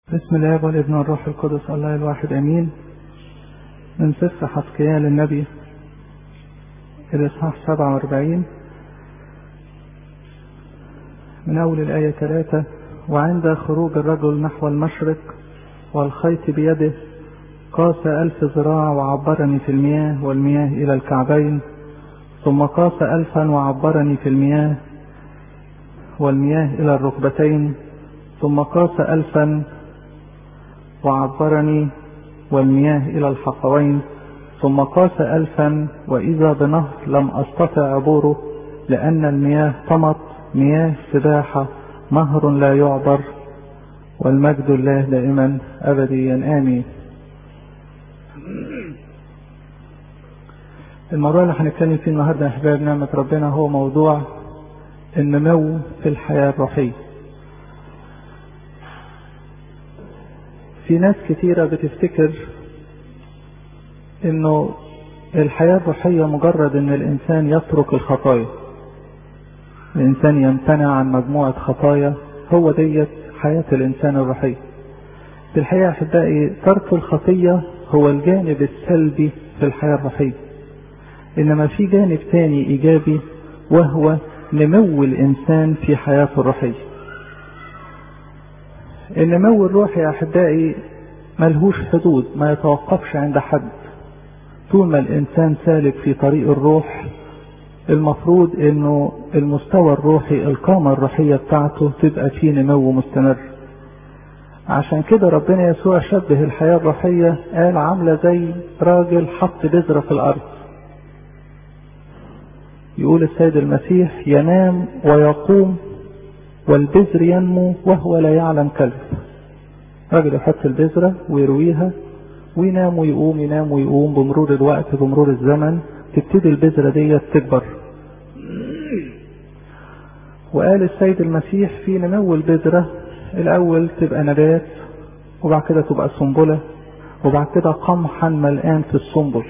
بسم الله والابن والروح القدس الله الواحد امين من سفر حسقيال النبي الاصحاح 47 من اول الايه 3 وعند خروج الرجل نحو المشرق والخيط بيده قاس ألف ذراع وعبرني في المياه والمياه إلى الكعبين ثم قاس ألفا وعبرني في المياه والمياه إلى الركبتين ثم قاس ألفا وعبرني والمياه إلى الحقوين ثم قاس ألفا وإذا بنهر لم أستطع عبوره لأن المياه طمت مياه سباحة نهر لا يعبر والمجد الله دائما أبديا آمين الموضوع اللي هنتكلم فيه النهارده يا احباب نعمة ربنا هو موضوع النمو في الحياة الروحية. في ناس كتيرة بتفتكر انه الحياة الروحية مجرد ان الانسان يترك الخطايا. الانسان يمتنع عن مجموعة خطايا هو ديت حياة الانسان الروحية. في الحقيقة احبائي ترك الخطية هو الجانب السلبي في الحياة الروحية. انما في جانب تاني ايجابي وهو نمو الانسان في حياته الروحية النمو الروحي يا احبائي ملهوش حدود ما يتوقفش عند حد طول ما الانسان سالك في طريق الروح المفروض انه المستوى الروحي القامة الروحية بتاعته تبقى فيه نمو مستمر عشان كده ربنا يسوع شبه الحياة الروحية قال عاملة زي راجل حط بذرة في الارض يقول السيد المسيح ينام ويقوم والبذر ينمو وهو لا يعلم كلب راجل يحط البذرة ويرويها وينام ويقوم ينام ويقوم بمرور الوقت بمرور الزمن تبتدي البذرة دي تكبر وقال السيد المسيح في نمو البذرة الأول تبقى نبات وبعد كده تبقى سنبلة وبعد كده قمحا ملآن في السنبل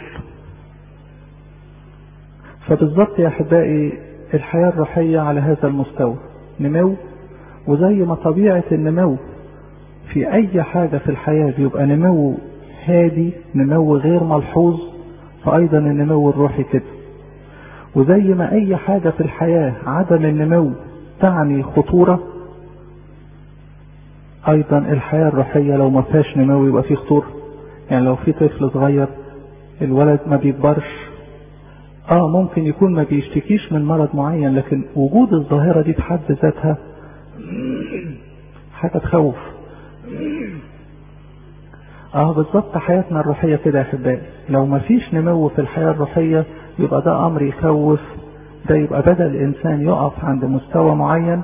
فبالظبط يا احبائي الحياه الروحيه على هذا المستوى نمو وزي ما طبيعه النمو في اي حاجه في الحياه بيبقى نمو هادي نمو غير ملحوظ فايضا النمو الروحي كده وزي ما اي حاجه في الحياه عدم النمو تعني خطوره ايضا الحياه الروحيه لو ما فيهاش نمو يبقى فيه خطوره يعني لو في طفل صغير الولد ما بيكبرش اه ممكن يكون ما بيشتكيش من مرض معين لكن وجود الظاهرة دي في حد ذاتها حاجة تخوف اه بالظبط حياتنا الروحية كده يا احبائي لو ما فيش نمو في الحياة الروحية يبقى ده امر يخوف ده يبقى بدل الانسان يقف عند مستوى معين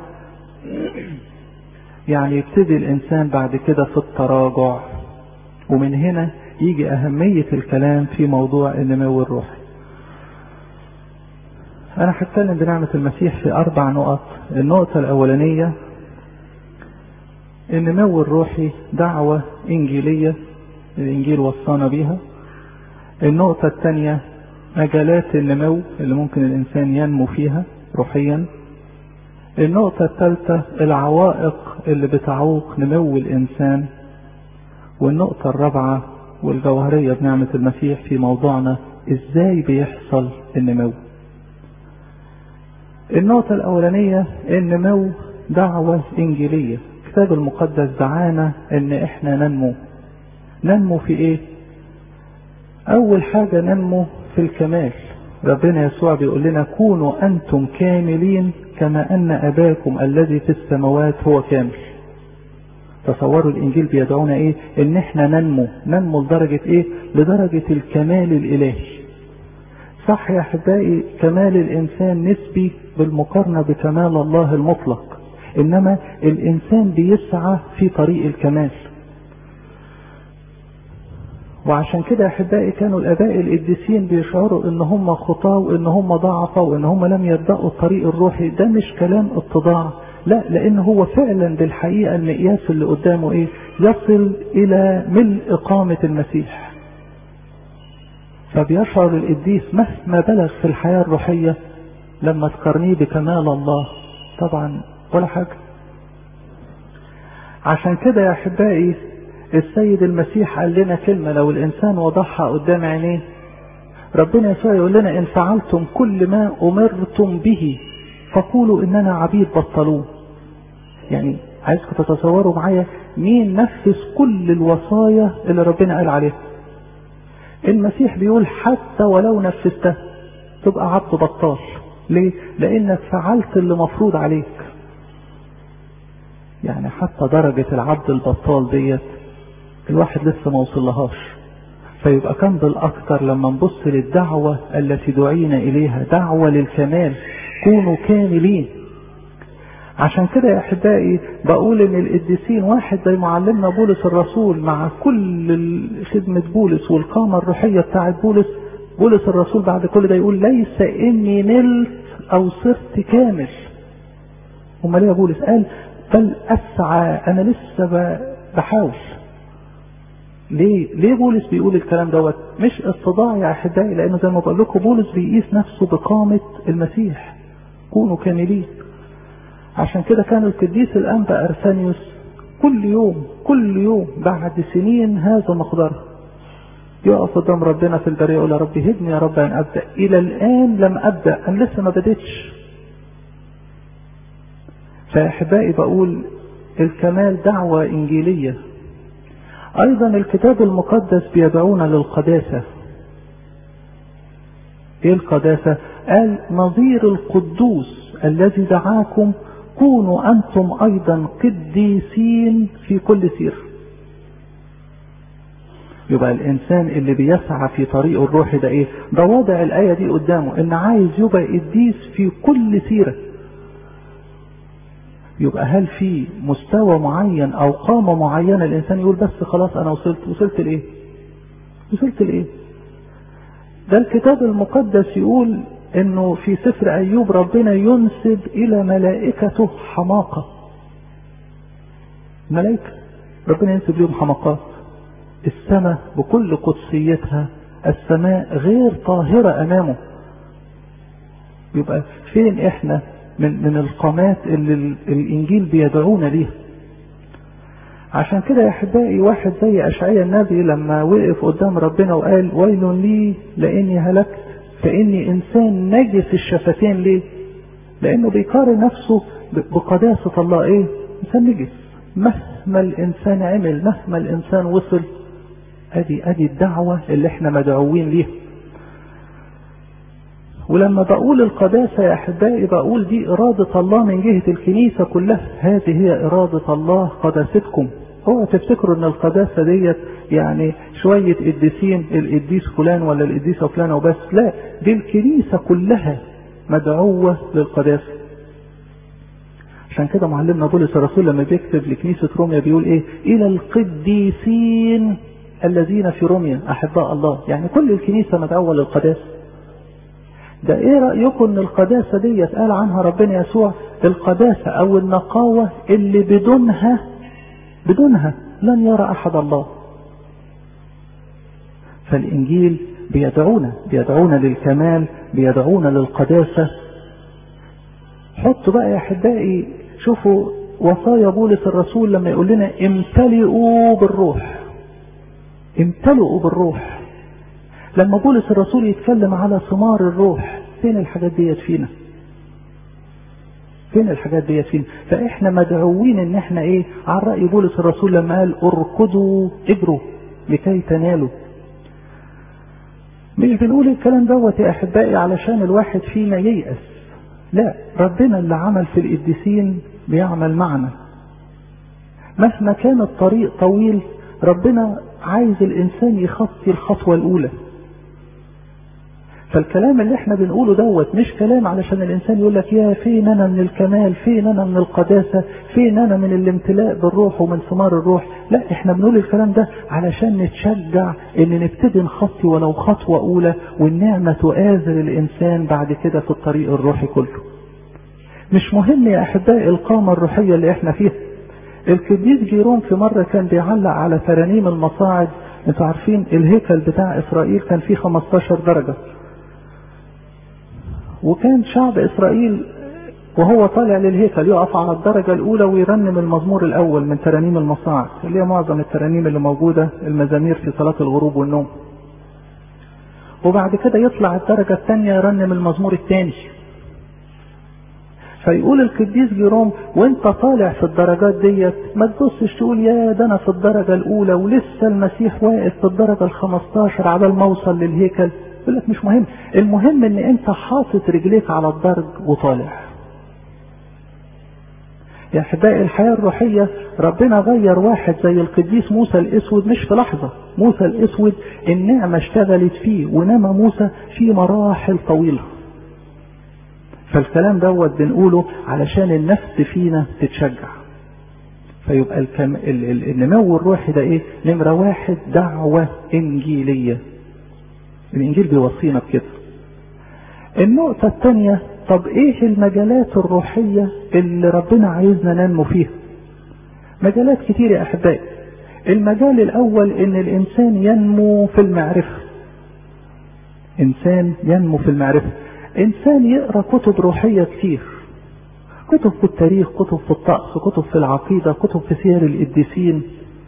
يعني يبتدي الانسان بعد كده في التراجع ومن هنا يجي اهمية الكلام في موضوع النمو الروحي أنا هتكلم بنعمة المسيح في أربع نقط، النقطة الأولانية النمو الروحي دعوة إنجيلية الإنجيل وصانا بيها. النقطة الثانية مجالات النمو اللي ممكن الإنسان ينمو فيها روحيا. النقطة الثالثة العوائق اللي بتعوق نمو الإنسان. والنقطة الرابعة والجوهرية بنعمة المسيح في موضوعنا إزاي بيحصل النمو. النقطة الأولانية النمو دعوة إنجيلية الكتاب المقدس دعانا إن إحنا ننمو ننمو في إيه؟ أول حاجة ننمو في الكمال ربنا يسوع بيقول لنا كونوا أنتم كاملين كما أن أباكم الذي في السماوات هو كامل تصوروا الإنجيل بيدعونا إيه؟ إن إحنا ننمو ننمو لدرجة إيه؟ لدرجة الكمال الإلهي صح يا احبائي كمال الانسان نسبي بالمقارنه بكمال الله المطلق انما الانسان بيسعى في طريق الكمال وعشان كده يا احبائي كانوا الاباء القديسين بيشعروا ان هم خطاه وان هم ضعفوا وان هم لم يبداوا الطريق الروحي ده مش كلام اتضاع لا لان هو فعلا بالحقيقه المقياس اللي قدامه ايه يصل الى ملء اقامه المسيح فبيشعر القديس مهما بلغ في الحياة الروحية لما تقارنيه بكمال الله طبعا ولا حاجة عشان كده يا احبائي السيد المسيح قال لنا كلمة لو الانسان وضعها قدام عينيه ربنا يسوع يقول لنا ان فعلتم كل ما امرتم به فقولوا اننا عبيد بطلون يعني عايزكم تتصوروا معايا مين نفذ كل الوصايا اللي ربنا قال عليها المسيح بيقول حتى ولو نفذتها تبقى عبد بطال ليه لانك فعلت اللي مفروض عليك يعني حتى درجة العبد البطال ديت الواحد لسه ما وصلهاش فيبقى كان بالاكثر لما نبص للدعوة التي دعينا اليها دعوة للكمال كونوا كاملين عشان كده يا احبائي بقول ان القديسين واحد زي معلمنا بولس الرسول مع كل خدمة بولس والقامة الروحية بتاعت بولس بولس الرسول بعد كل ده يقول ليس اني نلت او صرت كامل امال ايه يا بولس قال بل اسعى انا لسه بحاول ليه ليه بولس بيقول الكلام دوت مش استضاع يا احبائي لانه زي ما بقول لكم بولس بيقيس نفسه بقامه المسيح كونوا كاملين عشان كده كان القديس الانبا ارسانيوس كل يوم كل يوم بعد سنين هذا مقدره يقف قدام ربنا في البريه يقول يا رب هدني يا رب ان ابدا الى الان لم ابدا انا لسه ما بديتش فيا احبائي بقول الكمال دعوه انجيليه ايضا الكتاب المقدس بيدعونا للقداسه ايه القداسه قال نظير القدوس الذي دعاكم كونوا انتم ايضا قديسين في كل سير يبقى الانسان اللي بيسعى في طريقه الروحي ده ايه ده واضع الايه دي قدامه ان عايز يبقى قديس في كل سيره يبقى هل في مستوى معين او قامه معينه الانسان يقول بس خلاص انا وصلت وصلت لايه وصلت لايه ده الكتاب المقدس يقول انه في سفر ايوب ربنا ينسب الى ملائكته حماقه ملائكه ربنا ينسب لهم حماقات السماء بكل قدسيتها السماء غير طاهره امامه يبقى فين احنا من من القامات اللي الانجيل بيدعونا ليها عشان كده يا احبائي واحد زي اشعياء النبي لما وقف قدام ربنا وقال ويل لي لاني هلكت فاني انسان نجس الشفتين ليه لانه بيقارن نفسه بقداسة الله ايه انسان نجس مهما الانسان عمل مهما الانسان وصل ادي ادي الدعوة اللي احنا مدعوين ليها ولما بقول القداسة يا أحبائي بقول دي إرادة الله من جهة الكنيسة كلها هذه هي إرادة الله قداستكم هو تفتكروا ان القداسة ديت يعني شوية قديسين القديس فلان ولا القديسة فلانة وبس لا دي الكنيسة كلها مدعوة للقداسة عشان كده معلمنا بولس الرسول لما بيكتب لكنيسة روميا بيقول ايه الى القديسين الذين في روميا احباء الله يعني كل الكنيسة مدعوة للقداسة ده ايه رأيكم ان القداسة دي قال عنها ربنا يسوع القداسة او النقاوة اللي بدونها بدونها لن يرى احد الله فالانجيل بيدعونا بيدعونا للكمال بيدعونا للقداسة حطوا بقى يا احبائي شوفوا وصايا بولس الرسول لما يقول لنا امتلئوا بالروح امتلئوا بالروح لما بولس الرسول يتكلم على ثمار الروح فين الحاجات ديت فينا فين الحاجات ديت فينا فاحنا مدعوين ان احنا ايه على رأي بولس الرسول لما قال اركضوا اجروا لكي تنالوا مش بنقول الكلام دوت يا احبائي علشان الواحد فينا ييأس لا ربنا اللي عمل في القديسين بيعمل معنا مهما كان الطريق طويل ربنا عايز الانسان يخطي الخطوة الاولى فالكلام اللي احنا بنقوله دوت مش كلام علشان الانسان يقول لك يا فين انا من الكمال فين انا من القداسة فين انا من الامتلاء بالروح ومن ثمار الروح لا احنا بنقول الكلام ده علشان نتشجع ان نبتدي نخطي ولو خطوة اولى والنعمة تؤازر الانسان بعد كده في الطريق الروحي كله مش مهم يا احبائي القامة الروحية اللي احنا فيها القديس جيروم في مرة كان بيعلق على ترانيم المصاعد انتوا عارفين الهيكل بتاع اسرائيل كان فيه 15 درجة وكان شعب اسرائيل وهو طالع للهيكل يقف على الدرجة الأولى ويرنم المزمور الأول من ترانيم المصاعد اللي هي معظم الترانيم اللي موجودة المزامير في صلاة الغروب والنوم وبعد كده يطلع الدرجة الثانية يرنم المزمور الثاني فيقول القديس جيروم وانت طالع في الدرجات ديت ما تبصش تقول يا ده انا في الدرجة الاولى ولسه المسيح واقف في الدرجة الخمستاشر على ما اوصل للهيكل يقول لك مش مهم المهم ان انت حاطط رجليك على الدرج وطالع يا احبائي الحياة الروحية ربنا غير واحد زي القديس موسى الاسود مش في لحظة موسى الاسود النعمة اشتغلت فيه ونما موسى في مراحل طويلة فالكلام دوت بنقوله علشان النفس فينا تتشجع فيبقى الكم... ال... ال... النمو الروحي ده ايه نمرة واحد دعوة انجيلية الانجيل بيوصينا بكده النقطة الثانية طب ايه المجالات الروحية اللي ربنا عايزنا ننمو فيها مجالات كتير يا احبائي المجال الاول ان الانسان ينمو في المعرفة انسان ينمو في المعرفة انسان يقرا كتب روحيه كتير كتب في التاريخ كتب في الطقس كتب في العقيده كتب في سير القديسين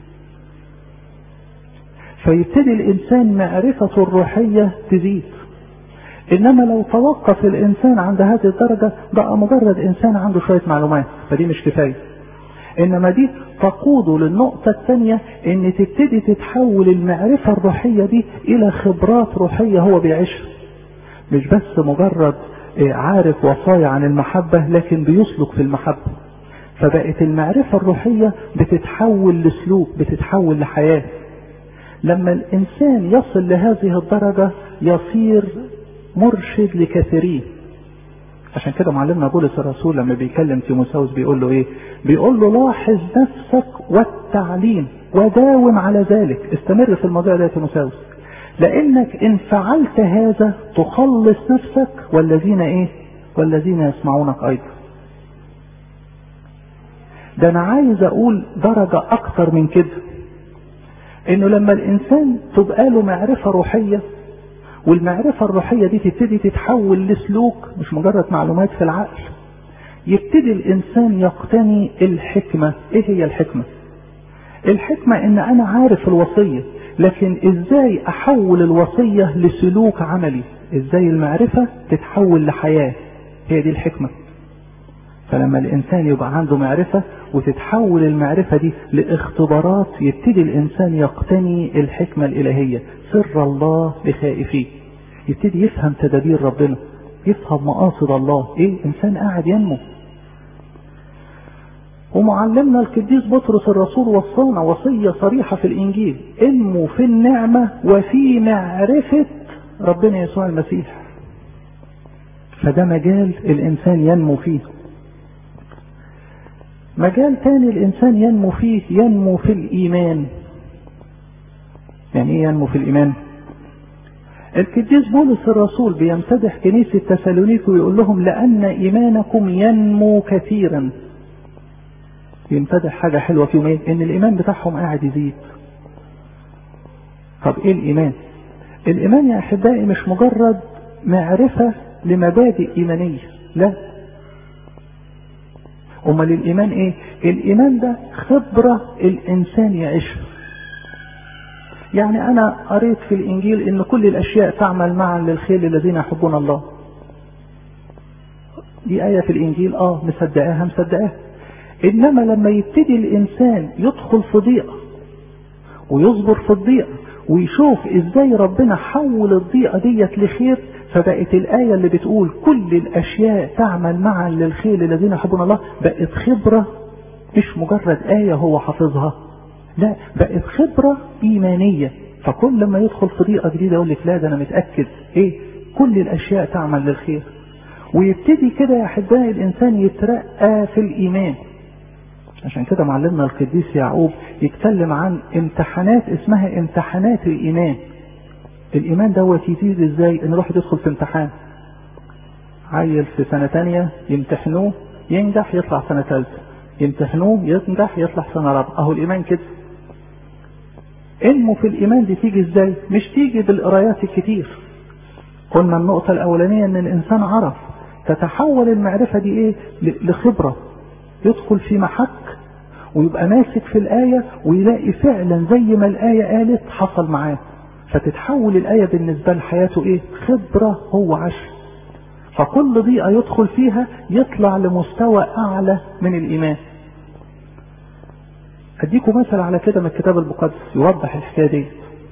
فيبتدي الانسان معرفته الروحيه تزيد انما لو توقف الانسان عند هذه الدرجه بقى مجرد انسان عنده شويه معلومات فدي مش كفايه انما دي تقوده للنقطة الثانية ان تبتدي تتحول المعرفة الروحية دي الى خبرات روحية هو بيعيشها مش بس مجرد عارف وصايا عن المحبة لكن بيسلك في المحبة فبقت المعرفة الروحية بتتحول لسلوك بتتحول لحياة لما الإنسان يصل لهذه الدرجة يصير مرشد لكثيرين عشان كده معلمنا بولس الرسول لما بيكلم تيموساوس بيقول له ايه بيقول له لاحظ نفسك والتعليم وداوم على ذلك استمر في الموضوع ده يا تيموساوس لانك ان فعلت هذا تخلص نفسك والذين ايه والذين يسمعونك ايضا ده انا عايز اقول درجة اكتر من كده انه لما الانسان تبقى له معرفة روحية والمعرفة الروحية دي تبتدي تتحول لسلوك مش مجرد معلومات في العقل يبتدي الانسان يقتني الحكمة ايه هي الحكمة الحكمة ان انا عارف الوصية لكن ازاي احول الوصية لسلوك عملي ازاي المعرفة تتحول لحياة هي دي الحكمة فلما الانسان يبقى عنده معرفة وتتحول المعرفة دي لاختبارات يبتدي الانسان يقتني الحكمة الالهية سر الله لخائفيه يبتدي يفهم تدابير ربنا يفهم مقاصد الله ايه انسان قاعد ينمو ومعلمنا القديس بطرس الرسول وصانا وصية صريحة في الإنجيل انمو في النعمة وفي معرفة ربنا يسوع المسيح فده مجال الإنسان ينمو فيه مجال تاني الإنسان ينمو فيه ينمو في الإيمان يعني إيه ينمو في الإيمان القديس بولس الرسول بيمتدح كنيسة تسالونيك ويقول لهم لأن إيمانكم ينمو كثيرا يمتدح حاجة حلوة فيهم ايه ان الايمان بتاعهم قاعد يزيد طب ايه الايمان الايمان يا احبائي مش مجرد معرفة لمبادئ ايمانية لا امال الايمان ايه الايمان ده خبرة الانسان يعيشها يعني انا قريت في الانجيل ان كل الاشياء تعمل معا للخير الذين يحبون الله دي آية في الانجيل اه مصدقاها مصدقاها انما لما يبتدي الانسان يدخل في ضيقه ويصبر في الضيقه ويشوف ازاي ربنا حول الضيقه ديت لخير فبقت الايه اللي بتقول كل الاشياء تعمل معا للخير الذين يحبون الله بقت خبره مش مجرد ايه هو حافظها لا بقت خبره ايمانيه فكل لما يدخل في ضيقه جديده يقول لك لا ده انا متاكد ايه كل الاشياء تعمل للخير ويبتدي كده يا احبائي الانسان يترقى في الايمان عشان كده معلمنا القديس يعقوب يتكلم عن امتحانات اسمها امتحانات الايمان الايمان دوت يزيد ازاي ان الواحد يدخل في امتحان عيل في سنة تانية يمتحنوه ينجح يطلع سنة ثالثة يمتحنوه ينجح يطلع سنة رابعة اهو الايمان كده انمو في الايمان دي تيجي ازاي مش تيجي بالقرايات الكتير قلنا النقطة الاولانية ان الانسان عرف تتحول المعرفة دي ايه لخبرة يدخل في محك ويبقى ماسك في الآية ويلاقي فعلا زي ما الآية قالت حصل معاه فتتحول الآية بالنسبة لحياته ايه خبرة هو عاش فكل ضيقة يدخل فيها يطلع لمستوى أعلى من الإيمان أديكم مثل على كده من الكتاب المقدس يوضح الحكاية دي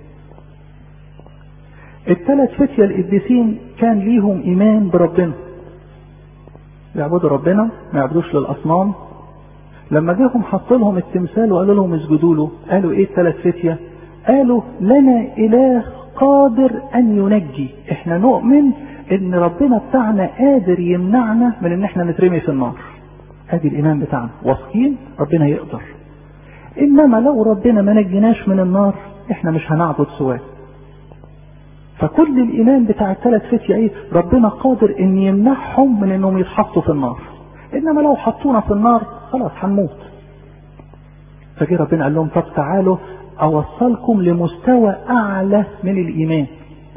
الثلاث فتية القديسين كان ليهم إيمان بربنا يعبدوا ربنا ما يعبدوش للأصنام لما جاهم حط لهم التمثال وقالوا لهم اسجدوا له قالوا ايه الثلاث فتية قالوا لنا إله قادر أن ينجي احنا نؤمن ان ربنا بتاعنا قادر يمنعنا من ان احنا نترمي في النار ادي الايمان بتاعنا واثقين ربنا يقدر انما لو ربنا ما نجيناش من النار احنا مش هنعبد سواه فكل الايمان بتاع الثلاث فتية ايه ربنا قادر ان يمنعهم من انهم يتحطوا في النار انما لو حطونا في النار خلاص هنموت فجي ربنا قال لهم طب تعالوا اوصلكم لمستوى اعلى من الايمان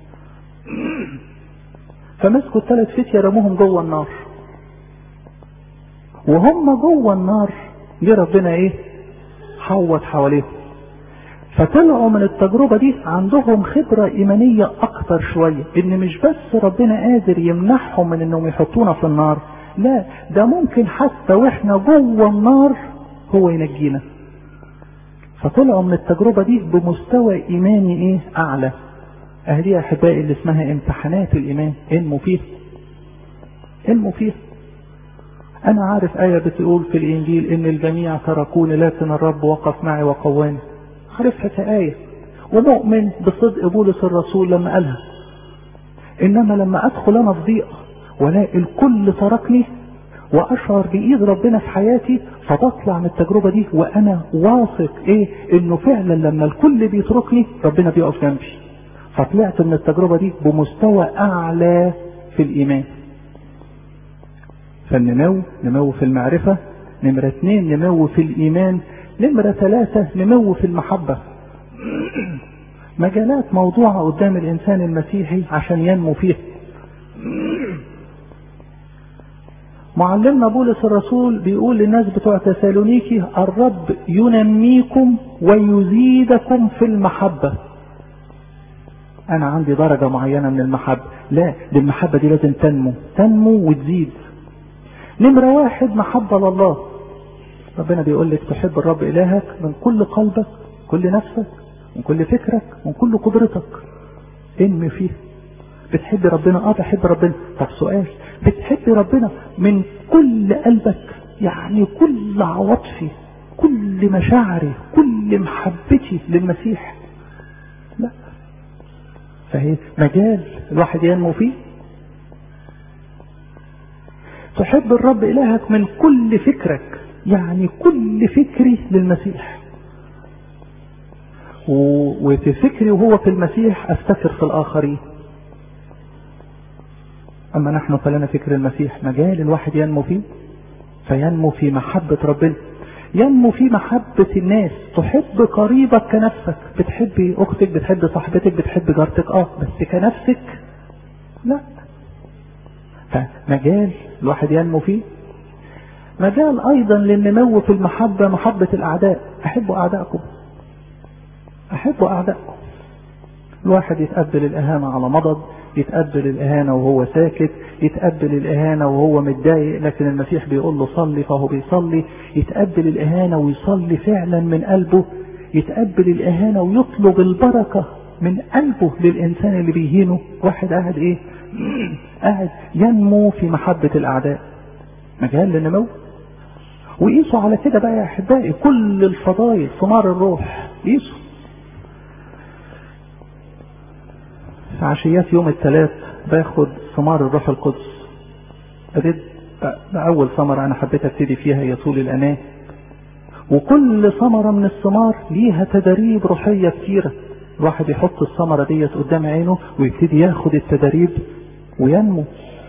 فمسكوا الثلاث فتية رموهم جوه النار وهم جوه النار جه ربنا ايه حوط حواليهم فطلعوا من التجربة دي عندهم خبرة إيمانية أكتر شوية إن مش بس ربنا قادر يمنعهم من إنهم يحطونا في النار لا ده ممكن حتى وإحنا جوه النار هو ينجينا فطلعوا من التجربة دي بمستوى إيماني إيه أعلى أهدي يا أحبائي اللي اسمها امتحانات الإيمان انموا فيها انموا فيها أنا عارف آية بتقول في الإنجيل إن الجميع تركوني لكن الرب وقف معي وقواني عارفها كآية ومؤمن بصدق بولس الرسول لما قالها إنما لما أدخل أنا في ضيق ولاقي الكل تركني وأشعر بإيد ربنا في حياتي فبطلع من التجربة دي وأنا واثق إيه إنه فعلا لما الكل بيتركني ربنا بيقف جنبي فطلعت من التجربة دي بمستوى أعلى في الإيمان فالنمو نمو في المعرفة نمرة اثنين نمو في الإيمان نمرة ثلاثة نمو في المحبة مجالات موضوعة قدام الإنسان المسيحي عشان ينمو فيها معلمنا بولس الرسول بيقول للناس بتوع تسالونيكي الرب ينميكم ويزيدكم في المحبة انا عندي درجة معينة من المحبة لا دي المحبة دي لازم تنمو تنمو وتزيد نمرة واحد محبة لله ربنا بيقول لك تحب الرب إلهك من كل قلبك كل نفسك من كل فكرك من كل قدرتك انمي فيه بتحب ربنا اه بحب ربنا طب سؤال بتحب ربنا من كل قلبك يعني كل عواطفي كل مشاعري كل محبتي للمسيح لا فهي مجال الواحد ينمو فيه تحب الرب إلهك من كل فكرك يعني كل فكري للمسيح وفي فكري وهو في المسيح أفتكر في الآخرين أما نحن فلنا فكر المسيح مجال الواحد ينمو فيه فينمو في محبة ربنا ينمو في محبة الناس تحب قريبك كنفسك بتحبي أختك بتحب صاحبتك بتحب جارتك اه بس كنفسك لا فمجال الواحد ينمو فيه مجال أيضا للنمو في المحبة محبة الأعداء أحبوا أعدائكم أحبوا أعدائكم الواحد يتقبل الإهانة على مضض يتقبل الإهانة وهو ساكت يتقبل الإهانة وهو متضايق لكن المسيح بيقول له صلي فهو بيصلي يتقبل الإهانة ويصلي فعلا من قلبه يتقبل الإهانة ويطلب البركة من قلبه للإنسان اللي بيهينه واحد قاعد إيه قاعد ينمو في محبة الأعداء مجال للنمو وقيسوا على كده بقى يا أحبائي كل الفضائل ثمار الروح قيسوا في عشيات يوم الثلاث باخد ثمار الروح القدس ابتديت بأول ثمرة أنا حبيت أبتدي فيها هي طول الأناة وكل ثمرة من الثمار ليها تدريب روحية كتيرة الواحد يحط الثمرة ديت قدام عينه ويبتدي ياخد التدريب وينمو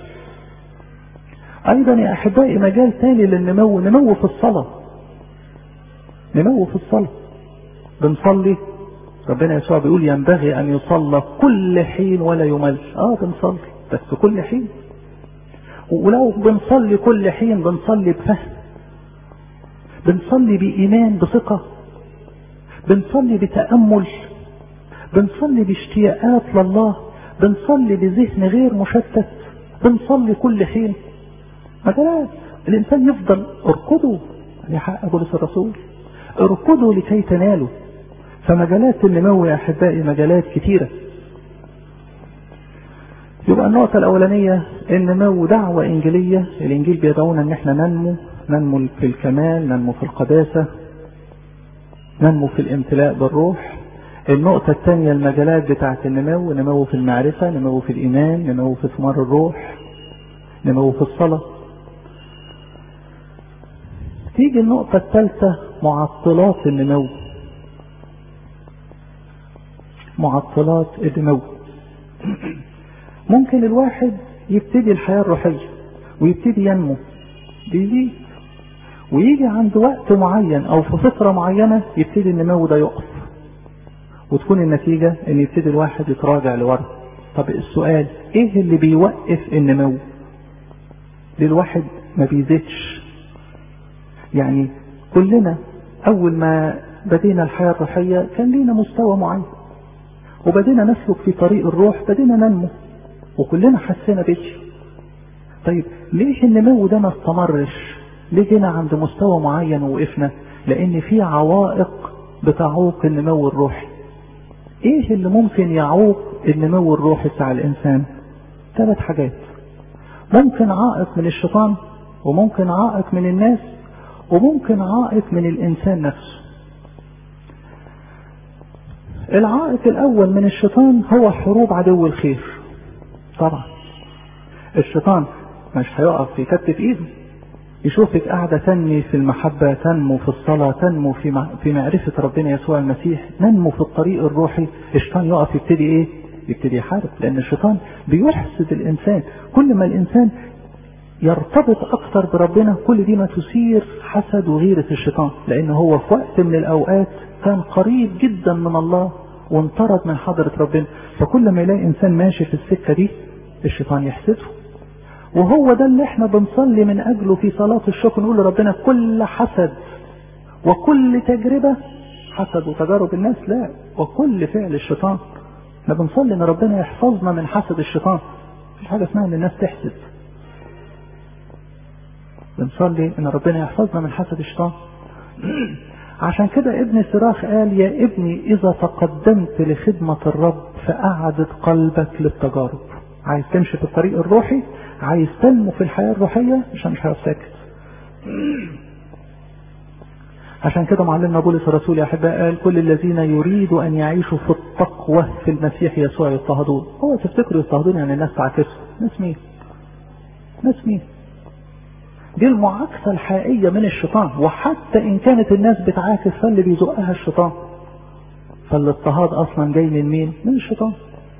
أيضا يا أحبائي مجال تاني للنمو نمو في الصلاة نمو في الصلاة بنصلي ربنا يسوع بيقول ينبغي أن يصلى كل حين ولا يمل آه بنصلي بس كل حين ولو بنصلي كل حين بنصلي بفهم بنصلي بإيمان بثقة بنصلي بتأمل بنصلي باشتياقات لله بنصلي بذهن غير مشتت بنصلي كل حين مجالات الإنسان يفضل اركضوا لحق بولس الرسول اركضوا لكي تنالوا فمجالات النمو يا أحبائي مجالات كتيرة يبقى النقطة الأولانية النمو دعوة إنجيلية الإنجيل بيدعونا إن احنا ننمو ننمو في الكمال ننمو في القداسة ننمو في الامتلاء بالروح النقطة الثانية المجالات بتاعة النمو نمو في المعرفة نمو في الإيمان نمو في ثمار الروح نمو في الصلاة تيجي النقطة الثالثة معطلات النمو معطلات النمو ممكن الواحد يبتدي الحياة الروحية ويبتدي ينمو بيزيد ويجي عند وقت معين او في فترة معينة يبتدي النمو ده يقف وتكون النتيجة ان يبتدي الواحد يتراجع لورا طب السؤال ايه اللي بيوقف النمو ليه الواحد ما بيزيدش يعني كلنا اول ما بدينا الحياة الروحية كان لينا مستوى معين وبدينا نسلك في طريق الروح بدينا ننمو وكلنا حسينا بيجي طيب ليه النمو ده ما استمرش ليه جينا عند مستوى معين ووقفنا لان في عوائق بتعوق النمو الروحي ايه اللي ممكن يعوق النمو الروحي بتاع الانسان ثلاث حاجات ممكن عائق من الشيطان وممكن عائق من الناس وممكن عائق من الانسان نفسه العائق الاول من الشيطان هو حروب عدو الخير طبعا الشيطان مش هيقف يكتف ايده يشوفك قاعدة تنمي في المحبة تنمو في الصلاة تنمو في في معرفة ربنا يسوع المسيح ننمو في الطريق الروحي الشيطان يقف يبتدي ايه يبتدي يحارب لان الشيطان بيحسد الانسان كل ما الانسان يرتبط اكثر بربنا كل دي ما تثير حسد وغيرة الشيطان لان هو في وقت من الاوقات كان قريب جدا من الله وانطرد من حضرة ربنا فكل ما يلاقي انسان ماشي في السكة دي الشيطان يحسده وهو ده اللي احنا بنصلي من اجله في صلاة الشكر نقول لربنا كل حسد وكل تجربة حسد وتجارب الناس لا وكل فعل الشيطان احنا بنصلي ان ربنا يحفظنا من حسد الشيطان مفيش حاجة اسمها ان الناس تحسد بنصلي ان ربنا يحفظنا من حسد الشيطان عشان كده ابن سراخ قال يا ابني اذا تقدمت لخدمة الرب فاعدد قلبك للتجارب عايز تمشي في الطريق الروحي عايز تنمو في الحياة الروحية عشان مش هيقف ساكت عشان كده معلمنا بولس الرسول يا احباء قال كل الذين يريدوا ان يعيشوا في التقوى في المسيح يسوع يضطهدون هو تفتكروا يضطهدون يعني الناس تعكسهم ناس مين ناس مين دي المعاكسة الحقيقية من الشيطان وحتى ان كانت الناس بتعاكس فاللي بيزقها الشيطان فالاضطهاد اصلا جاي من مين من الشيطان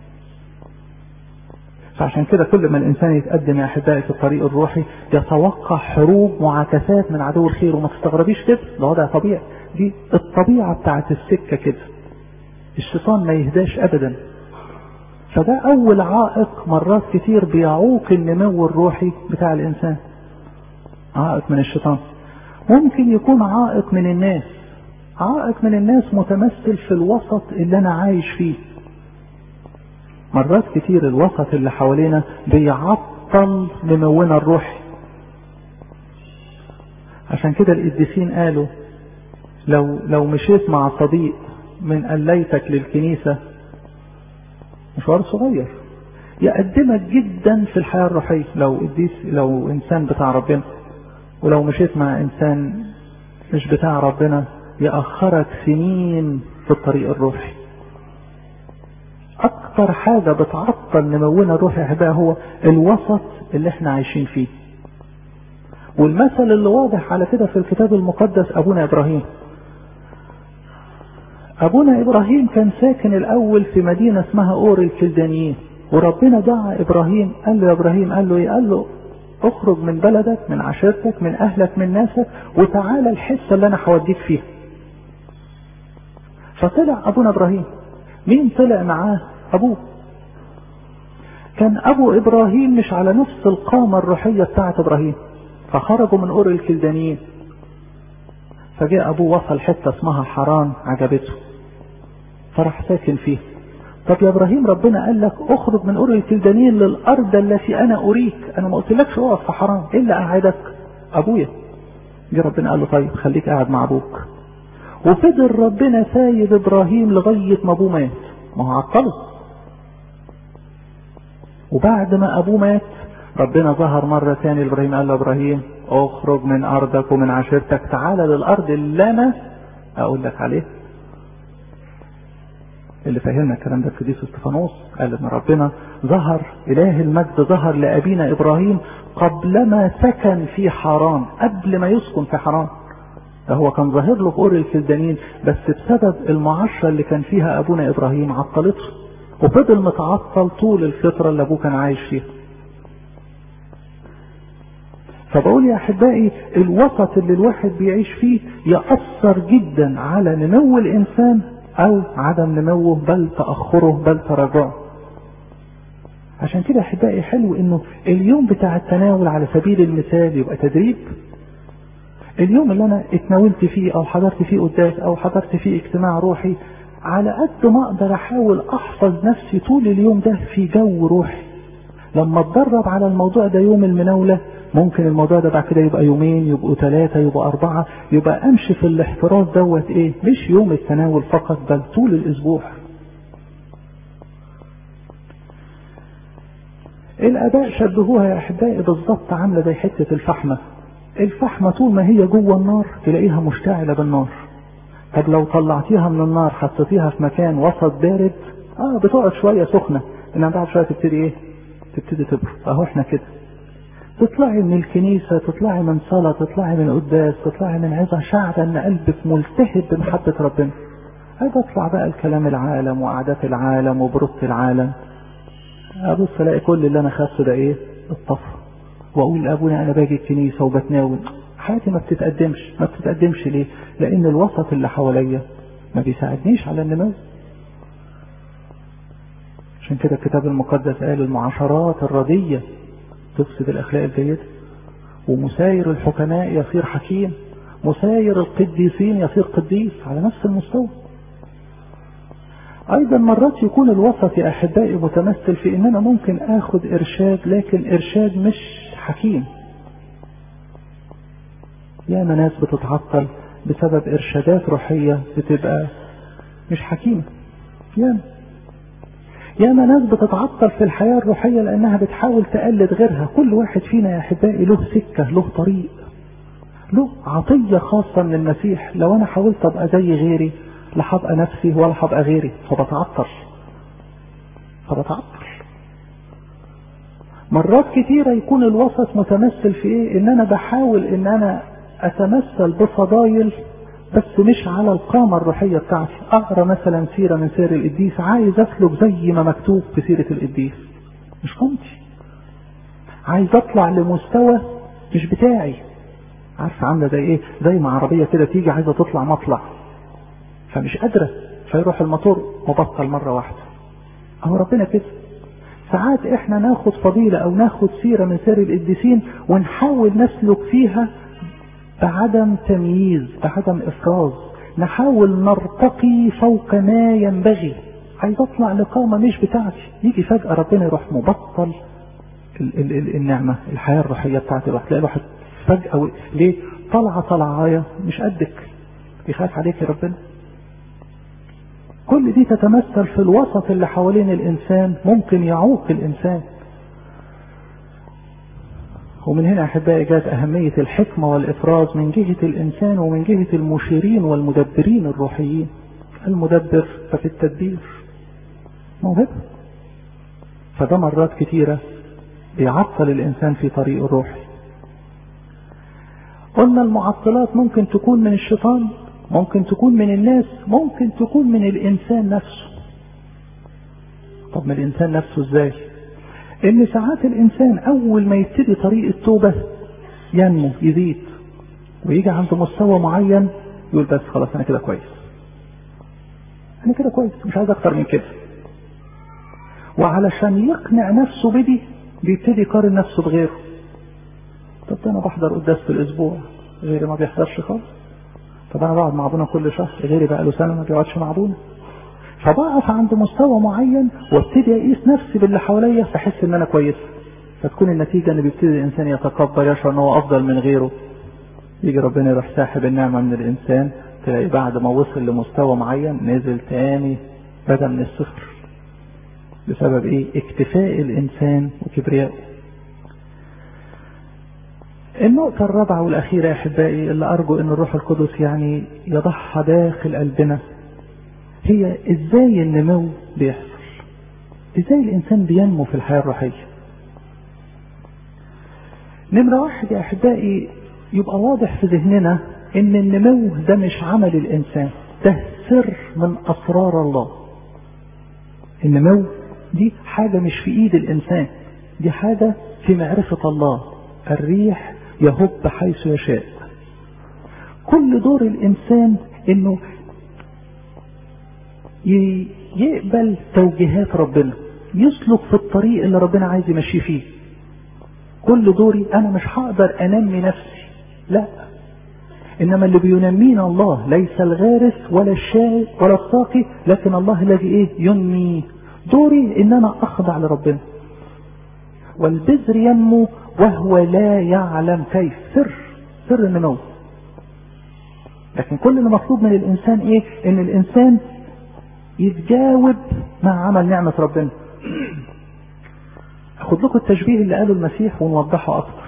فعشان كده كل ما الانسان يتقدم يا احبائي في الطريق الروحي يتوقع حروب معاكسات من عدو الخير وما تستغربيش كده ده وضع طبيعي دي الطبيعه بتاعت السكه كده الشيطان ما يهداش ابدا فده اول عائق مرات كتير بيعوق النمو الروحي بتاع الانسان عائق من الشيطان ممكن يكون عائق من الناس عائق من الناس متمثل في الوسط اللي انا عايش فيه مرات كتير الوسط اللي حوالينا بيعطل نمونا الروحي عشان كده القديسين قالوا لو لو مشيت مع صديق من قليتك للكنيسة مشوار صغير يقدمك جدا في الحياة الروحية لو قديس لو انسان بتاع ربنا ولو مشيت مع انسان مش بتاع ربنا يأخرك سنين في الطريق الروحي اكتر حاجة بتعطل نمونا الروحي احبائي هو الوسط اللي احنا عايشين فيه والمثل اللي واضح على كده في الكتاب المقدس ابونا ابراهيم ابونا ابراهيم كان ساكن الاول في مدينة اسمها اور الكلدانيين وربنا دعا ابراهيم قال له يا ابراهيم قال له ايه قال له اخرج من بلدك من عشيرتك من اهلك من ناسك وتعالى الحصة اللي انا هوديك فيها فطلع ابونا ابراهيم مين طلع معاه ابوه كان ابو ابراهيم مش على نفس القامة الروحية بتاعت ابراهيم فخرجوا من قرى الكلدانيين فجاء ابوه وصل حتة اسمها حران عجبته فراح ساكن فيها طب يا ابراهيم ربنا قال لك اخرج من قرى الكلدانيين للارض التي انا اريك انا ما قلتلكش اقف في حران ايه اللي قعدك ابويا جه ربنا قال له طيب خليك قاعد مع ابوك وفضل ربنا سايب ابراهيم لغاية ما ابوه مات ما هو عطله وبعد ما ابوه مات ربنا ظهر مرة تاني لابراهيم قال له ابراهيم اخرج من ارضك ومن عشيرتك تعالى للارض اللي انا اقول لك عليه اللي فهمنا الكلام ده في قديس استفانوس قال ان ربنا ظهر اله المجد ظهر لابينا ابراهيم قبلما سكن في حران قبل ما يسكن في حران هو كان ظاهر له في قرى الكلدانين بس بسبب المعاشرة اللي كان فيها ابونا ابراهيم عطلته وفضل متعطل طول الفترة اللي ابوه كان عايش فيها فبقول يا احبائي الوسط اللي الواحد بيعيش فيه يأثر جدا على نمو الانسان او عدم نموه بل تأخره بل تراجعه عشان كده احبائي حلو انه اليوم بتاع التناول على سبيل المثال يبقى تدريب اليوم اللي انا اتناولت فيه او حضرت فيه قداس او حضرت فيه اجتماع روحي على قد ما اقدر احاول احفظ نفسي طول اليوم ده في جو روحي لما اتدرب على الموضوع ده يوم المناولة ممكن الموضوع ده بعد كده يبقى يومين يبقوا ثلاثة يبقوا أربعة يبقى أمشي في الاحتراز دوت إيه مش يوم التناول فقط بل طول الأسبوع الآباء شبهوها يا أحبائي بالظبط عاملة زي حتة الفحمة الفحمة طول ما هي جوه النار تلاقيها مشتعلة بالنار طب لو طلعتيها من النار حطيتيها في مكان وسط بارد اه بتقعد شوية سخنة انها بعد شوية تبتدي ايه تبتدي تبرد اهو احنا كده تطلعي من الكنيسة تطلعي من صلاة تطلعي من قداس تطلعي من عظة شعر ان قلبك ملتهب بمحبة ربنا عايز اطلع بقى الكلام العالم وعادات العالم وبرد العالم ابص الاقي كل اللي انا خدته ده ايه الطفر واقول لابونا انا باجي الكنيسة وبتناول حياتي ما بتتقدمش ما بتتقدمش ليه لان الوسط اللي حواليا ما بيساعدنيش على النمو عشان كده الكتاب المقدس قال المعاشرات الردية تفسد الاخلاق الجيدة ومساير الحكماء يصير حكيم مساير القديسين يصير قديس على نفس المستوى ايضا مرات يكون الوسط يا احبائي متمثل في ان انا ممكن اخد ارشاد لكن ارشاد مش حكيم ياما ناس بتتعطل بسبب ارشادات روحية بتبقى مش حكيمة ياما ياما ناس بتتعطل في الحياة الروحية لانها بتحاول تقلد غيرها كل واحد فينا يا احبائي له سكة له طريق له عطية خاصة من المسيح لو انا حاولت ابقى زي غيري لا هبقى نفسي ولا هبقى غيري فبتعطل فبتعطل مرات كتيرة يكون الوسط متمثل في ايه ان انا بحاول ان انا اتمثل بفضايل بس مش على القامة الروحية بتاعتي اقرا مثلا سيرة من سير القديس عايز اسلك زي ما مكتوب في سيرة القديس مش قامتي عايز اطلع لمستوى مش بتاعي عارفة عاملة زي ايه زي ما عربية كده تيجي عايزة تطلع مطلع فمش قادرة فيروح الموتور مبطل مرة واحدة اهو ربنا كده ساعات احنا ناخد فضيلة او ناخد سيرة من سير القديسين ونحاول نسلك فيها بعدم تمييز بعدم افراز نحاول نرتقي فوق ما ينبغي عايز اطلع لقامة مش بتاعتي يجي فجأة ربنا يروح مبطل ال ال ال النعمة الحياة الروحية بتاعتي راح تلاقي الواحد فجأة وقف ليه طلعة طلعاية مش قدك يخاف عليك يا ربنا كل دي تتمثل في الوسط اللي حوالين الإنسان ممكن يعوق الإنسان ومن هنا أحبائي جاءت أهمية الحكمة والإفراز من جهة الإنسان ومن جهة المشيرين والمدبرين الروحيين المدبر ففي التدبير موهبة فده مرات كتيرة بيعطل الإنسان في طريق الروحي قلنا المعطلات ممكن تكون من الشيطان ممكن تكون من الناس ممكن تكون من الإنسان نفسه طب من الإنسان نفسه إزاي إن ساعات الإنسان أول ما يبتدي طريق التوبة ينمو يزيد ويجي عند مستوى معين يقول بس خلاص أنا كده كويس أنا كده كويس مش عايز أكتر من كده وعلشان يقنع نفسه بدي بيبتدي يقارن نفسه بغيره طب انا بحضر قداس في الاسبوع غيري ما بيحضرش خالص طب انا بقعد مع ابونا كل شهر غيري بقى له سنه ما بيقعدش مع ابونا فبقف عند مستوى معين وابتدي اقيس نفسي باللي حواليا فاحس ان انا كويس فتكون النتيجه ان بيبتدي الانسان يتكبر يشعر ان هو افضل من غيره يجي ربنا يروح ساحب النعمه من الانسان تلاقي بعد ما وصل لمستوى معين نزل تاني بدا من الصفر بسبب ايه اكتفاء الانسان وكبريائه النقطة الرابعة والأخيرة يا أحبائي اللي أرجو أن الروح القدس يعني يضعها داخل قلبنا هي إزاي النمو بيحصل إزاي الإنسان بينمو في الحياة الروحية نمرة واحد يا أحبائي يبقى واضح في ذهننا إن النمو ده مش عمل الإنسان ده سر من أسرار الله النمو دي حاجة مش في إيد الإنسان دي حاجة في معرفة الله الريح يهب حيث يشاء كل دور الإنسان إنه يقبل توجيهات ربنا يسلك في الطريق اللي ربنا عايز يمشي فيه كل دوري أنا مش هقدر أنمي نفسي لا إنما اللي بينمينا الله ليس الغارس ولا الشاي ولا الساقي لكن الله الذي إيه ينمي دوري إن أنا أخضع لربنا والبذر ينمو وهو لا يعلم كيف سر سر النمو لكن كل اللي مطلوب من الإنسان إيه إن الإنسان يتجاوب مع عمل نعمة ربنا أخد لكم التشبيه اللي قاله المسيح ونوضحه أكتر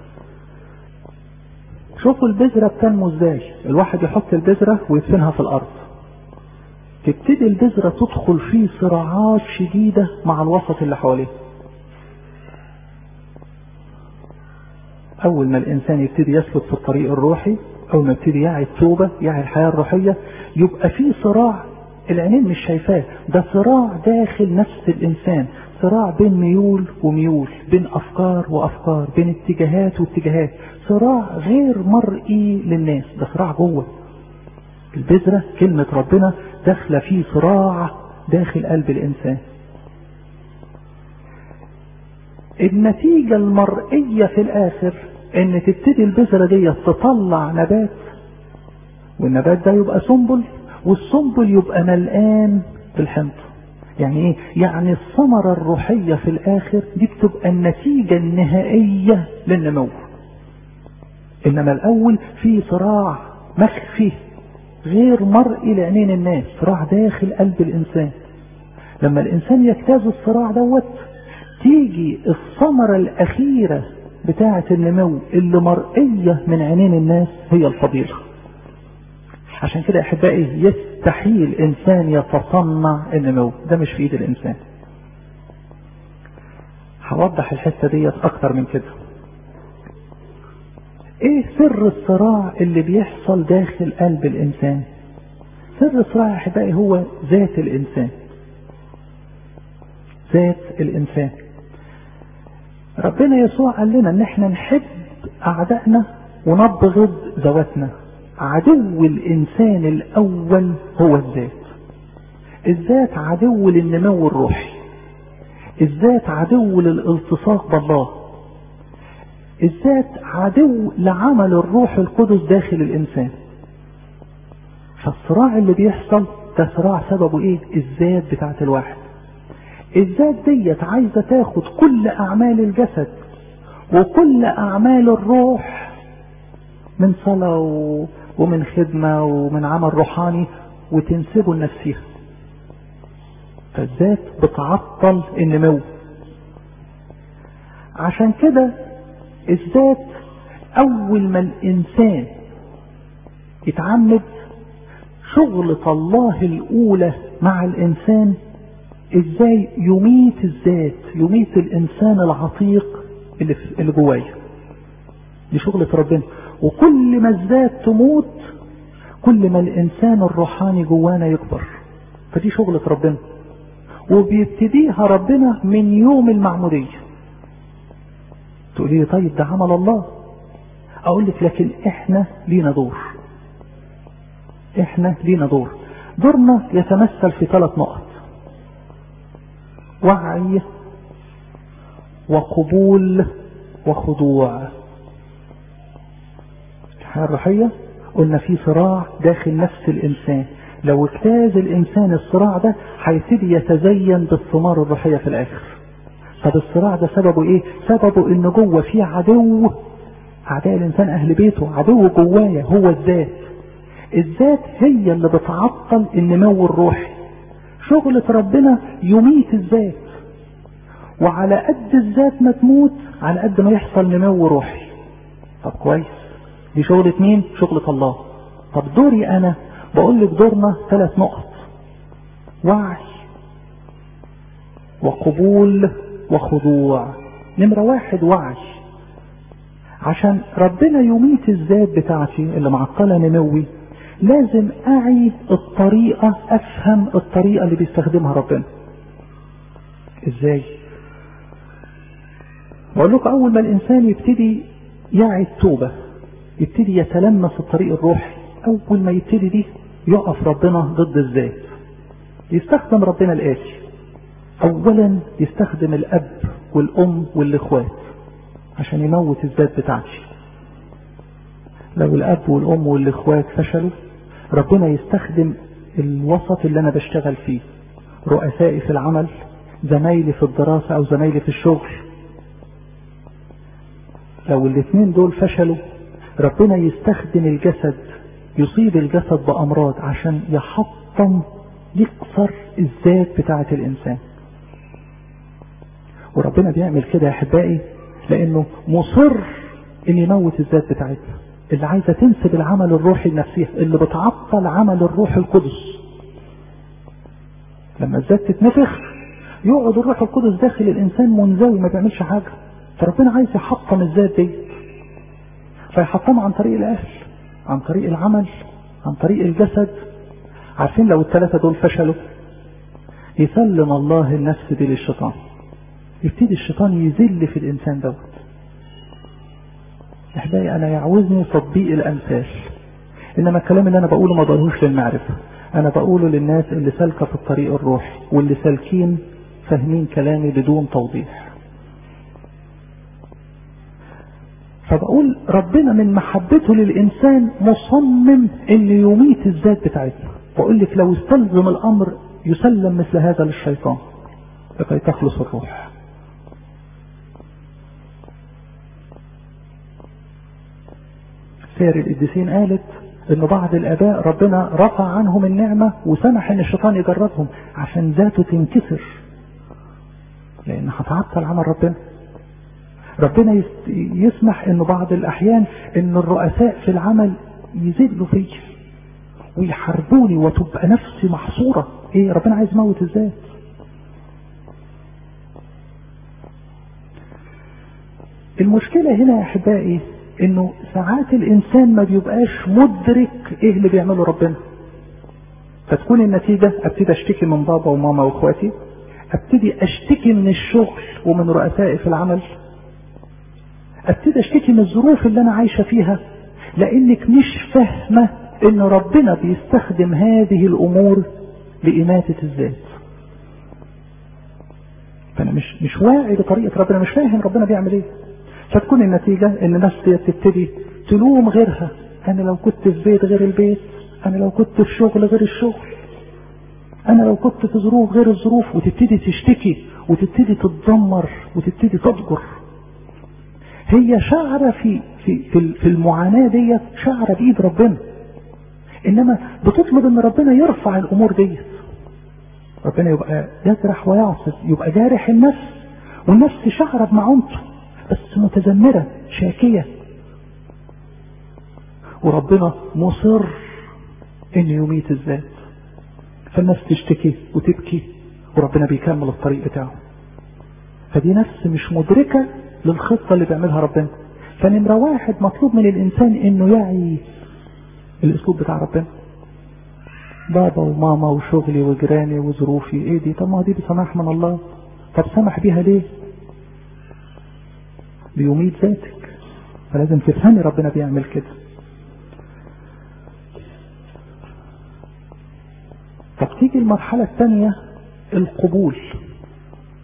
شوفوا البذرة بتنمو ازاي الواحد يحط البذرة ويدفنها في الأرض تبتدي البذرة تدخل في صراعات شديدة مع الوسط اللي حواليه أول ما الإنسان يبتدي يسلك في الطريق الروحي أول ما يبتدي يعي التوبة يعي الحياة الروحية يبقى في صراع العينين مش شايفاه ده صراع داخل نفس الإنسان صراع بين ميول وميول بين أفكار وأفكار بين اتجاهات واتجاهات صراع غير مرئي للناس ده صراع جوه البذرة كلمة ربنا داخلة في صراع داخل قلب الإنسان النتيجة المرئية في الآخر إن تبتدي البذرة دي تطلع نبات والنبات ده يبقى سنبل والسنبل يبقى ملقان بالحنطة يعني ايه يعني الثمرة الروحية في الاخر دي بتبقى النتيجة النهائية للنمو انما الاول في صراع مخفي غير مرئي لعينين الناس صراع داخل قلب الانسان لما الانسان يجتاز الصراع دوت تيجي الثمرة الاخيرة بتاعة النمو اللي مرئية من عينين الناس هي الفضيلة عشان كده احبائي يستحيل انسان يتصنع النمو ده مش في ايد الانسان هوضح الحته ديت اكتر من كده ايه سر الصراع اللي بيحصل داخل قلب الانسان سر الصراع يا احبائي هو ذات الانسان ذات الانسان ربنا يسوع قال لنا ان احنا نحب اعدائنا ونبغض ذواتنا عدو الإنسان الأول هو الذات الذات عدو للنمو الروحي الذات عدو للالتصاق بالله الذات عدو لعمل الروح القدس داخل الإنسان فالصراع اللي بيحصل ده صراع سببه ايه الذات بتاعت الواحد الذات ديت عايزة تاخد كل أعمال الجسد وكل أعمال الروح من صلاة ومن خدمة ومن عمل روحاني وتنسبه لنفسها فالذات بتعطل النمو عشان كده الذات أول ما الإنسان يتعمد شغلة الله الأولى مع الإنسان إزاي يميت الذات يميت الإنسان العتيق اللي, اللي جوايا دي شغلة ربنا وكل ما الذات تموت كل ما الإنسان الروحاني جوانا يكبر فدي شغلة ربنا وبيبتديها ربنا من يوم المعمودية تقولي لي طيب ده عمل الله اقول لك لكن احنا لينا دور احنا لينا دور دورنا يتمثل في ثلاث نقط وعي وقبول وخضوع الحياة الروحية قلنا في صراع داخل نفس الإنسان لو اجتاز الإنسان الصراع ده هيبتدي يتزين بالثمار الروحية في الآخر طب الصراع ده سببه إيه؟ سببه إن جوه في عدو أعداء الإنسان أهل بيته عدو جوايا هو الذات الذات هي اللي بتعطل النمو الروحي شغلة ربنا يميت الذات وعلى قد الذات ما تموت على قد ما يحصل نمو روحي طب كويس دي شغلة مين شغلة الله طب دوري انا بقول لك دورنا ثلاث نقط وعي وقبول وخضوع نمرة واحد وعي عشان ربنا يميت الذات بتاعتي اللي معطلة نموي لازم اعي الطريقة افهم الطريقة اللي بيستخدمها ربنا ازاي بقول لكم اول ما الانسان يبتدي يعي التوبة يبتدي يتلمس الطريق الروحي اول ما يبتدي دي يقف ربنا ضد الذات يستخدم ربنا الاتي اولا يستخدم الاب والام والاخوات عشان يموت الذات بتاعتي لو الاب والام والاخوات فشلوا ربنا يستخدم الوسط اللي انا بشتغل فيه رؤسائي في العمل زمايلي في الدراسة او زمايلي في الشغل لو الاثنين دول فشلوا ربنا يستخدم الجسد يصيب الجسد بامراض عشان يحطم يكسر الذات بتاعة الانسان وربنا بيعمل كده يا احبائي لانه مصر ان يموت الذات بتاعتها اللي عايزه تنسب العمل الروحي لنفسها اللي بتعطل عمل الروح القدس لما الذات تتنفخ يقعد الروح القدس داخل الانسان منزوي ما بيعملش حاجه فربنا عايز يحطم الذات دي فيحطمها عن طريق الاهل عن طريق العمل عن طريق الجسد عارفين لو الثلاثه دول فشلوا يسلم الله النفس دي للشيطان يبتدي الشيطان يذل في الانسان دوت احبائي انا يعوزني تطبيق الامثال انما الكلام اللي انا بقوله ما بقولهوش للمعرفه انا بقوله للناس اللي سالكه في الطريق الروحي واللي سالكين فاهمين كلامي بدون توضيح فبقول ربنا من محبته للانسان مصمم ان يميت الذات بتاعتنا بقول لك لو استلزم الامر يسلم مثل هذا للشيطان لكي تخلص الروح سير القديسين قالت ان بعض الاباء ربنا رفع عنهم النعمة وسمح ان الشيطان يجربهم عشان ذاته تنكسر لان هتعطل عمل ربنا ربنا يسمح ان بعض الاحيان ان الرؤساء في العمل يذلوا فيا ويحاربوني وتبقى نفسي محصورة ايه ربنا عايز يموت الذات المشكلة هنا يا احبائي انه ساعات الانسان ما بيبقاش مدرك ايه اللي بيعمله ربنا فتكون النتيجة ابتدي اشتكي من بابا وماما واخواتي ابتدي اشتكي من الشغل ومن رؤسائي في العمل ابتدي اشتكي من الظروف اللي انا عايشة فيها لانك مش فاهمة ان ربنا بيستخدم هذه الامور لاماتة الذات فانا مش مش واعي بطريقة ربنا مش فاهم ربنا بيعمل ايه فتكون النتيجة ان الناس تبتدي تلوم غيرها انا لو كنت في بيت غير البيت انا لو كنت في شغل غير الشغل انا لو كنت في ظروف غير الظروف وتبتدي تشتكي وتبتدي تتذمر وتبتدي تضجر هي شعرة في في في, في المعاناة ديت شعرة بإيد ربنا إنما بتطلب إن ربنا يرفع الأمور ديت ربنا يبقى يجرح ويعصب يبقى جارح النفس والنفس شعرة بمعونته بس متذمرة شاكية وربنا مصر ان يميت الذات فالناس تشتكي وتبكي وربنا بيكمل الطريق بتاعه فدي نفس مش مدركة للخطة اللي بيعملها ربنا فنمرة واحد مطلوب من الانسان انه يعي الاسلوب بتاع ربنا بابا وماما وشغلي وجيراني وظروفي ايه دي طب ما دي بسماح من الله طب سمح بيها ليه بيميت ذاتك فلازم تفهمي ربنا بيعمل كده طب تيجي المرحلة الثانية القبول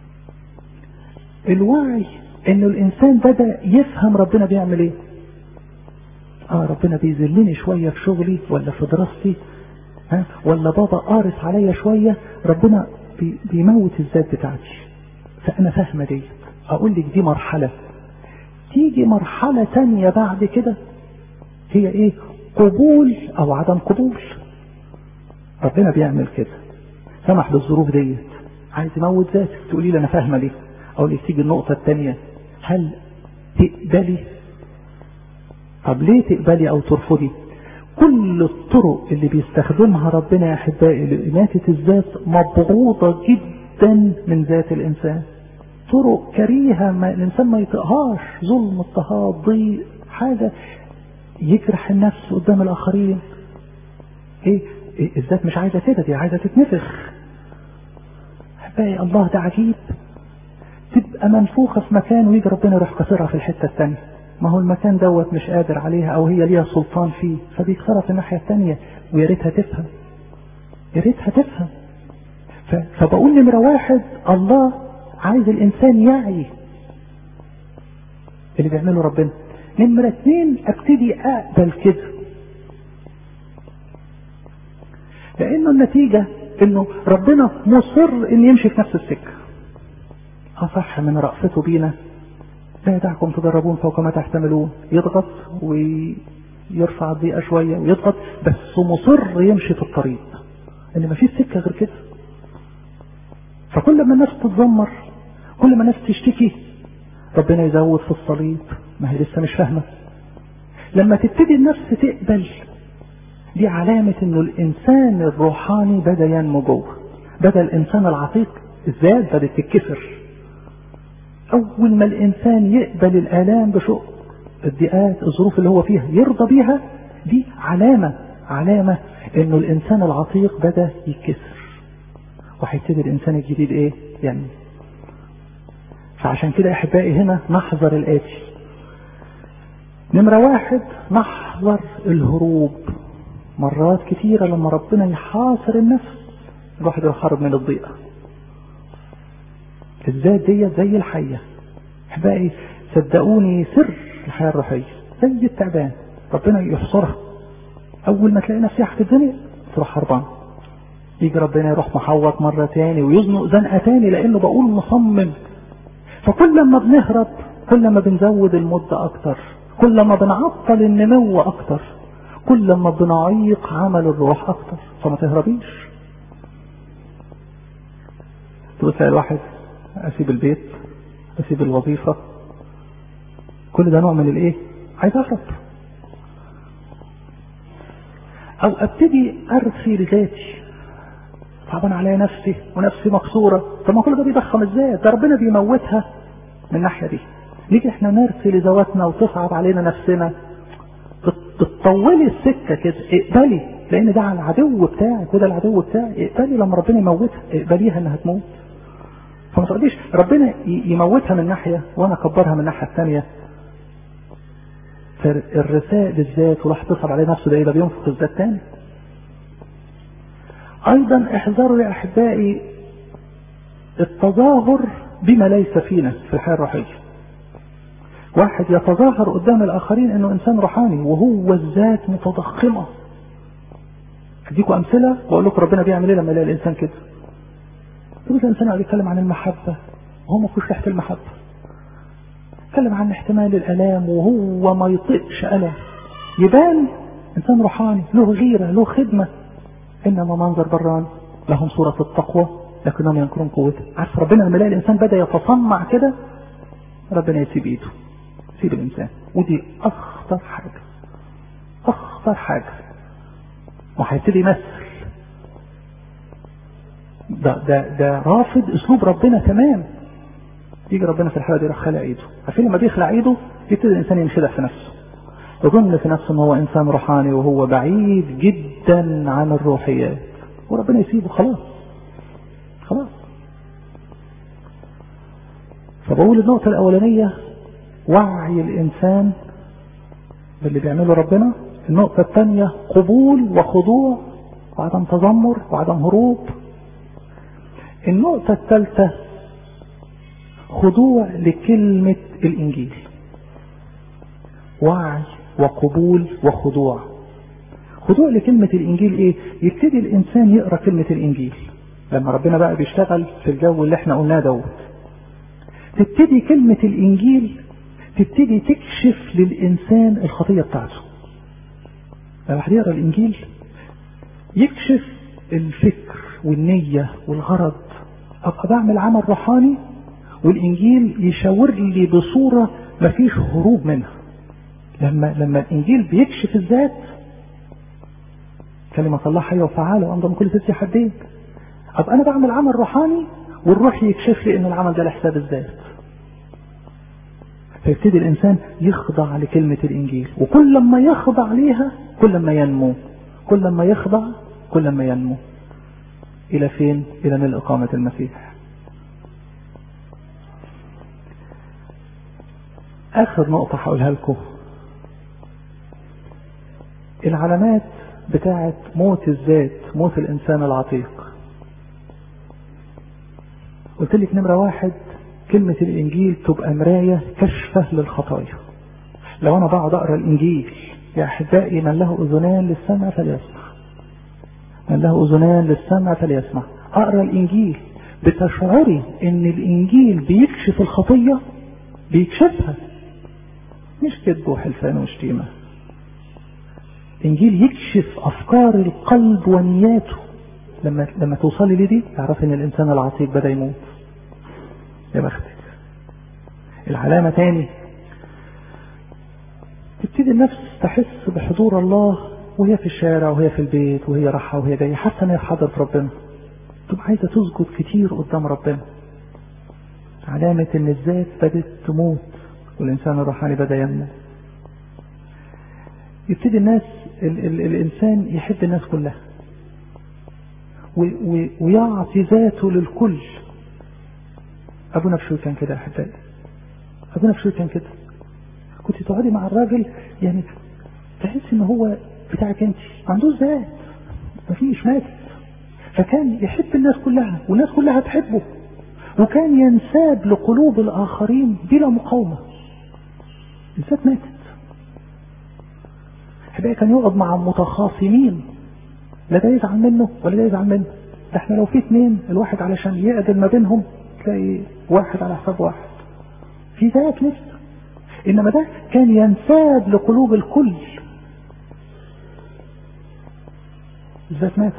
الوعي انه الانسان بدأ يفهم ربنا بيعمل ايه اه ربنا بيذلني شوية في شغلي ولا في دراستي ها ولا بابا قارس عليا شوية ربنا بي بيموت الذات بتاعتي فانا فاهمة دي اقول لك دي مرحلة تيجي مرحلة تانية بعد كده هي ايه قبول او عدم قبول ربنا بيعمل كده سمح بالظروف ديت عايز يموت ذاتك تقولي لي انا فاهمه ليه اقول لك تيجي النقطه الثانيه هل تقبلي طب ليه تقبلي او ترفضي كل الطرق اللي بيستخدمها ربنا يا احبائي لإماتة الذات مبغوضة جدا من ذات الانسان طرق كريهة ما الانسان ما يطيقهاش ظلم اضطهاد ضيق حاجة يجرح النفس قدام الاخرين ايه, إيه الذات مش عايزة كده دي عايزة تتنفخ احبائي الله ده عجيب تبقى منفوخة في مكان ويجي ربنا يروح كسرها في الحتة الثانية ما هو المكان دوت مش قادر عليها او هي ليها سلطان فيه فبيكسرها في الناحية الثانية ويا ريتها تفهم يا ريتها تفهم فبقول نمرة واحد الله عايز الانسان يعي اللي بيعمله ربنا نمرة اتنين ابتدي اقبل كده لانه النتيجة انه ربنا مصر ان يمشي في نفس السكة اصح من رأفته بينا لا يدعكم تجربون فوق ما تحتملون يضغط ويرفع الضيقة شوية ويضغط بس مصر يمشي في الطريق ان مفيش سكة غير كده فكل ما الناس تتذمر كل ما الناس تشتكي ربنا يزود في الصليب ما هي لسه مش فاهمة لما تبتدي النفس تقبل دي علامة انه الانسان الروحاني بدأ ينمو جوه بدأ الانسان العتيق الذات بدأت تتكسر اول ما الانسان يقبل الالام بشوق الضيقات الظروف اللي هو فيها يرضى بيها دي علامة علامة انه الانسان العتيق بدأ يتكسر وهيبتدي الانسان الجديد ايه يعني فعشان كده احبائي هنا نحذر الاتي نمرة واحد نحذر الهروب مرات كتيرة لما ربنا يحاصر النفس الواحد يخرج من الضيقة الذات دي زي الحية احبائي صدقوني سر الحياة الروحية زي التعبان ربنا يحصرها اول ما تلاقي نفسها هتتزنق تروح هربان يجي ربنا يروح محوط مرة تاني ويزنق زنقة تاني لانه بقول مصمم فكل ما بنهرب كل ما بنزود المدة اكتر كل ما بنعطل النمو اكتر كل ما بنعيق عمل الروح اكتر فما تهربيش تقول تلاقي الواحد اسيب البيت اسيب الوظيفة كل ده نوع من الايه عايز اهرب او ابتدي ارثي لذاتي صعبان عليا نفسي ونفسي مكسورة طب ما كل ده بيضخم الذات ده ربنا بيموتها من الناحية دي نيجي احنا نرثي لذواتنا وتصعب علينا نفسنا بتطولي السكة كده اقبلي لان ده على العدو بتاعك وده العدو بتاعي اقبلي لما ربنا يموتها اقبليها انها تموت فما تقوليش ربنا يموتها من ناحية وانا اكبرها من الناحية الثانية فالرسائل للذات وراح تصعب عليه نفسه ده يبقى بينفق الذات تاني ايضا احذروا يا احبائي التظاهر بما ليس فينا في الحياة الروحية واحد يتظاهر قدام الاخرين انه انسان روحاني وهو الذات متضخمة اديكم امثلة واقول لكم ربنا بيعمل ايه لما يلاقي الانسان كده تقول الانسان قاعد يتكلم عن المحبة وهو ما فيهوش ريحة المحبة يتكلم عن احتمال الالام وهو ما يطيقش الم يبان انسان روحاني له غيرة له خدمة انما منظر بران لهم صورة التقوى لكنهم ينكرون قوته عارف ربنا لما يلاقي الانسان بدا يتصنع كده ربنا يسيب ايده يسيب الانسان ودي اخطر حاجه اخطر حاجه وهيبتدي يمثل ده ده ده رافض اسلوب ربنا تمام يجي ربنا في الحاله دي يروح خلع ايده عارفين لما بيخلع ايده يبتدي الانسان ينخدع في نفسه يظن في نفسه ان هو انسان روحاني وهو بعيد جدا عن الروحيات وربنا يسيبه خلاص خلاص فبقول النقطة الأولانية وعي الإنسان باللي بيعمله ربنا النقطة الثانية قبول وخضوع وعدم تذمر وعدم هروب النقطة الثالثة خضوع لكلمة الإنجيل وعي وقبول وخضوع خضوع لكلمة الإنجيل إيه؟ يبتدي الإنسان يقرأ كلمة الإنجيل لما ربنا بقى بيشتغل في الجو اللي احنا قلناه دوت تبتدي كلمة الإنجيل تبتدي تكشف للإنسان الخطية بتاعته لما واحد يقرأ الإنجيل يكشف الفكر والنية والغرض أبقى بعمل عمل روحاني والإنجيل يشاور لي بصورة مفيش هروب منها لما لما الإنجيل بيكشف الذات كلمة الله حية وفعالة وأمضى من كل ست حدين أبقى أنا بعمل عمل روحاني والروح يكشف لي إن العمل ده لحساب الذات فيبتدي الإنسان يخضع لكلمة الإنجيل وكل لما يخضع ليها كل ما ينمو كل لما يخضع كل ما ينمو إلى فين؟ إلى ملء إقامة المسيح آخر نقطة هقولها لكم العلامات بتاعة موت الذات موت الإنسان العتيق قلت لك نمرة واحد كلمة الإنجيل تبقى مراية كشفة للخطايا لو أنا بقعد أقرأ الإنجيل يا أحبائي من له أذنان للسمع فليسمع من له أذنان للسمع فليسمع أقرأ الإنجيل بتشعري إن الإنجيل بيكشف الخطية بيكشفها مش كذب وحلفان وشتيمة الإنجيل يكشف أفكار القلب ونياته لما لما توصلي لدي تعرفي إن الإنسان العتيق بدأ يموت يا بختك العلامة تاني تبتدي النفس تحس بحضور الله وهي في الشارع وهي في البيت وهي رايحة وهي جاية حاسة ان هي في حضرة ربنا تبقى عايزة تسجد كتير قدام ربنا علامة ان الذات بدت تموت والانسان الروحاني بدا ينمو يبتدي الناس ال ال الانسان يحب الناس كلها ويعطي ذاته للكل ابونا بشوي كان كده يا احبائي ابونا بشوي كان كده كنت تقعدي مع الراجل يعني تحس ان هو بتاعك انت ما عندوش ذات مفيش مات فكان يحب الناس كلها والناس كلها تحبه وكان ينساب لقلوب الاخرين بلا مقاومه الذات ماتت احبائي كان يقعد مع متخاصمين لا ده يزعل منه ولا ده يزعل منه ده احنا لو في اثنين الواحد علشان يقدم ما بينهم تلاقي واحد على حساب واحد في ذات لسه انما ده كان ينساب لقلوب الكل الذات ماتت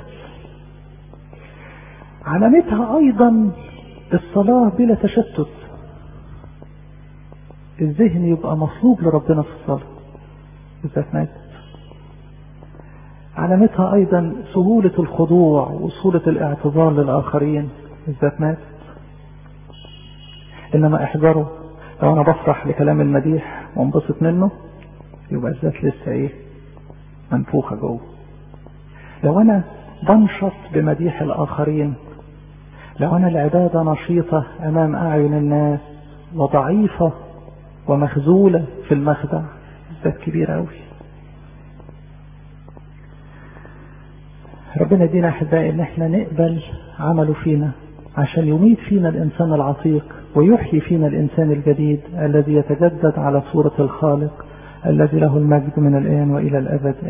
علامتها ايضا الصلاة بلا تشتت الذهن يبقى مصلوب لربنا في الصلاة الذات ماتت علامتها ايضا سهولة الخضوع وسهولة الاعتذار للاخرين الذات ماتت انما احذروا لو انا بفرح لكلام المديح وانبسط منه يبقى الذات لسه ايه منفوخة جوه لو انا بنشط بمديح الاخرين لو انا العبادة نشيطة امام اعين الناس وضعيفة ومخزولة في المخدع الذات كبيرة اوي ربنا يدينا احبائي ان احنا نقبل عمله فينا عشان يميت فينا الانسان العتيق ويحيي فينا الانسان الجديد الذي يتجدد على صورة الخالق الذي له المجد من الان والى الابد